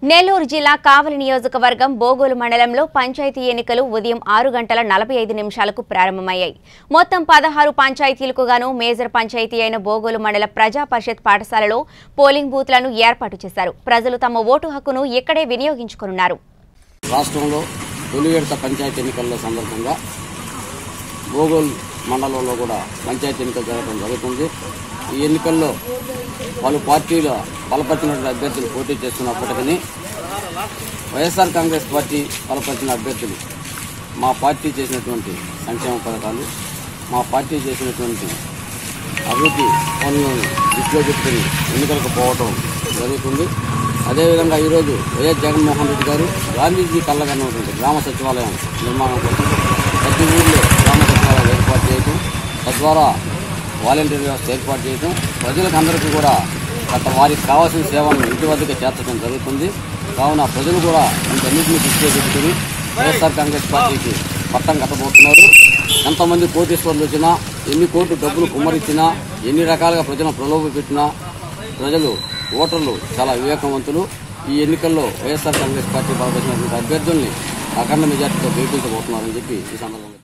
నెల్లూరు జిల్లా కావలి నియోజకవర్గం బోగోలు మండలంలో పంచాయతీ ఎన్నికలు ఉదయం ఆరు గంటల నలభై ఐదు నిమిషాలకు ప్రారంభమయ్యాయి మొత్తం పదహారు పంచాయతీలకు గాను మేజర్ పంచాయతీ అయిన బోగోలు మండల ప్రజా పరిషత్ పాఠశాలలో పోలింగ్ బూత్లను ఏర్పాటు చేశారు ప్రజలు తమ ఓటు హక్కును ఇక్కడే వినియోగించుకున్నారు రాష్ట్రంలో తొలి విడత పంచాయతీ ఎన్నికల సందర్భంగా గోగోల్ మండలంలో కూడా పంచాయతీ ఎన్నికలు జరగడం జరుగుతుంది ఈ ఎన్నికల్లో పలు పార్టీల బలపరిచినటువంటి అభ్యర్థులు పోటీ చేస్తున్నప్పటికీ వైఎస్ఆర్ కాంగ్రెస్ పార్టీ బలపరిచిన అభ్యర్థులు మా పార్టీ చేసినటువంటి సంక్షేమ పథకాలు మా పార్టీ చేసినటువంటి అభివృద్ధి పనులను దృష్టిలో పెట్టుకుని ఎన్నికలకు పోవటం జరుగుతుంది అదేవిధంగా ఈరోజు వైఎస్ జగన్మోహన్ రెడ్డి గారు గాంధీజీ కళ్ళగన్నటువంటి గ్రామ సచివాలయం నిర్మాణం కోసం ప్రతి ఊళ్ళో గ్రామ సచివాలయం ఏర్పాటు చేయటం తద్వారా వాలంటీర్ వ్యవస్థ ఏర్పాటు చేయటం ప్రజలకు అందరికీ కూడా గత వారికి కావాల్సిన సేవలను ఇంటి వద్దకు చేర్చడం జరుగుతుంది కావున ప్రజలు కూడా వీటన్నింటినీ దృష్టిలో పెట్టుకుని వైఎస్ఆర్ కాంగ్రెస్ పార్టీకి పట్టం కట్టబోతున్నారు ఎంతమంది కోటీశ్వర్లు వచ్చినా ఎన్ని కోట్లు డబ్బులు కుమ్మరించినా ఎన్ని రకాలుగా ప్రజలను ప్రలోభ పెట్టినా ప్రజలు ఓటర్లు చాలా వివేకవంతులు ఈ ఎన్నికల్లో వైఎస్ఆర్ కాంగ్రెస్ పార్టీ బలపరిచినటువంటి అభ్యర్థుల్ని అఖండ మెజార్టీతో గెలిపించబోతున్నారని చెప్పి ఈ సందర్భంగా